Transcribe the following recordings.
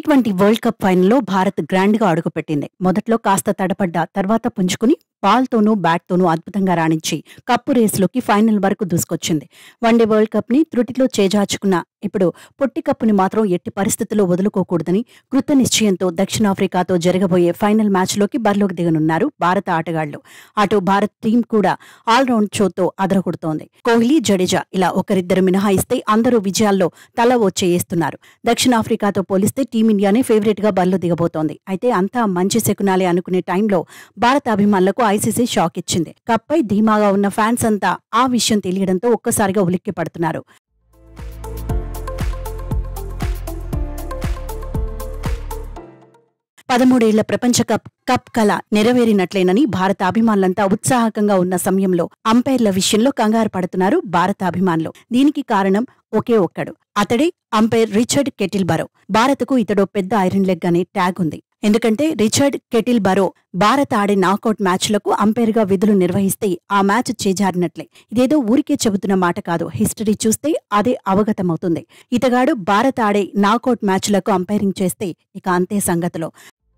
twenty world cup ఫైనల్లో Bharat grand గా అడుగుపెట్టింది మొదట్లో కాస్త తడపడ్డ తర్వాత పుంజుకుని బాల్తోనూ బ్యాట్తోనూ అద్భుతంగా రాణించి కప్పు రేసులోకి ఫైనల్ వరకు దూసుకొచ్చింది వన్డే వరల్డ్ కప్ ని త్రుటిలో చేజార్చుకున్న ఇప్పుడు పొట్టి కప్పుని మాత్రం ఎట్టి పరిస్థితుల్లో వదులుకోకూడదని కృత నిశ్చయంతో దక్షిణాఫ్రికాతో జరగబోయే ఫైనల్ మ్యాచ్లోకి బరిలోకి దిగనున్నారు భారత ఆటగాళ్లు అటు భారత్ టీం కూడా ఆల్రౌండ్ షోతో అదరగొడుతోంది కోహ్లీ జడేజా ఇలా ఒకరిద్దరు మినహాయిస్తే అందరూ విజయాల్లో తల ఓ చేయిస్తున్నారు దక్షిణాఫ్రికాతో పోలిస్తే టీమిండియానే ఫేవరెట్ గా బరిలో దిగబోతోంది అయితే అంతా మంచి శకునాలే అనుకునే టైంలో భారత అభిమానులకు ఐసీసీ షాక్ ఇచ్చింది కప్పై ధీమాగా ఉన్న ఫ్యాన్స్ అంతా ఆ విషయం తెలియడంతో ఒక్కసారిగా ఉలిక్కి పడుతున్నారు పదమూడేళ్ల ప్రపంచ కప్ కప్ కళ నెరవేరినట్లేనని భారత అభిమానులంతా ఉత్సాహకంగా ఉన్న సమయంలో అంపైర్ల విషయంలో కంగారు పడుతున్నారు భారత అభిమానులు దీనికి కారణం ఒకే ఒక్కడు అతడే అంపైర్ రిచర్డ్ కెటిల్ బరో భారత్కు ఇతడో పెద్ద ఐరన్ లెగ్ అనే ట్యాగ్ ఉంది ఎందుకంటే రిచర్డ్ కెటిల్ బరో భారత్ ఆడే నాకౌట్ మ్యాచ్లకు అంపైర్గా విధులు నిర్వహిస్తే ఆ మ్యాచ్ చేజారినట్లే ఇదేదో ఊరికే చెబుతున్న మాట కాదు హిస్టరీ చూస్తే అదే అవగతమవుతుంది ఇతగాడు భారత్ ఆడే నాకౌట్ మ్యాచ్లకు అంపైరింగ్ చేస్తే ఇక అంతే సంగతిలో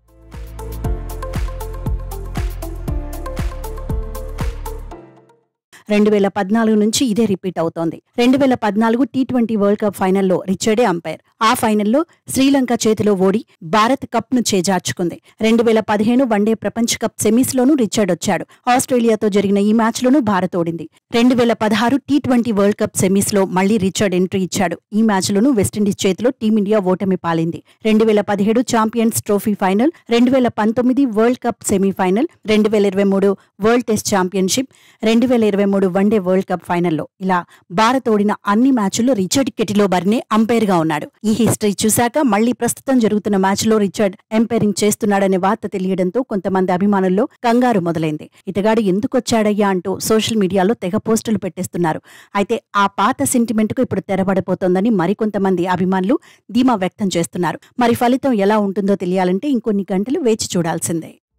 రెండు వేల పద్నాలుగు నుంచి ఇదే రిపీట్ అవుతోంది రెండు వేల పద్నాలుగు టీ ట్వంటీ వరల్డ్ కప్ ఫైనల్లో రిచర్డే అంపైర్ ఆ ఫైనల్లో శ్రీలంక చేతిలో ఓడి భారత్ కప్ ను చేజార్చుకుంది రెండు వేల పదిహేను వన్డే ప్రపంచ కప్ సెమీస్ లోనూ రిచర్డ్ వచ్చాడు ఆస్ట్రేలియాతో జరిగిన ఈ మ్యాచ్ లోనూ భారత్ ఓడింది రెండు వేల పదహారు T twenty world cup semis లో మళ్లీ రిచర్డ్ ఎంట్రీ ఇచ్చాడు ఈ మ్యాచ్ లోనూ వెస్టిండీస్ చేతిలో టీమిండియా ఓటమి పాలింది రెండు వేల పదిహేడు ఛాంపియన్స్ ట్రోఫీ ఫైనల్ రెండు వేల పంతొమ్మిది వరల్డ్ కప్ సెమీఫైనల్ రెండు వేల ఇరవై మూడు వరల్డ్ టెస్ట్ ఛాంపియన్షిప్ రెండు వేల ఇరవై మూడు వన్డే వరల్డ్ కప్ ఫైనల్లో ఇలా భారత్ ఓడిన అన్ని మ్యాచ్ల్లో రిచర్డ్ కెటిలో బర్నే అంపైర్ గా ఉన్నాడు ఈ హిస్టరీ చూశాక మళ్లీ ప్రస్తుతం జరుగుతున్న మ్యాచ్ లో రిచర్డ్ ఎంపైరింగ్ చేస్తున్నాడనే వార్త తెలియడంతో కొంతమంది అభిమానుల్లో కంగారు మొదలైంది ఇతగాడు ఎందుకొచ్చాడయ్యా అంటూ సోషల్ మీడియాలో తెగ పోస్టులు పెట్టేస్తున్నారు అయితే ఆ పాత సెంటిమెంట్ కు ఇప్పుడు తెరబడిపోతోందని మరికొంతమంది అభిమానులు ధీమా వ్యక్తం చేస్తున్నారు మరి ఫలితం ఎలా ఉంటుందో తెలియాలంటే ఇంకొన్ని గంటలు వేచి చూడాల్సిందే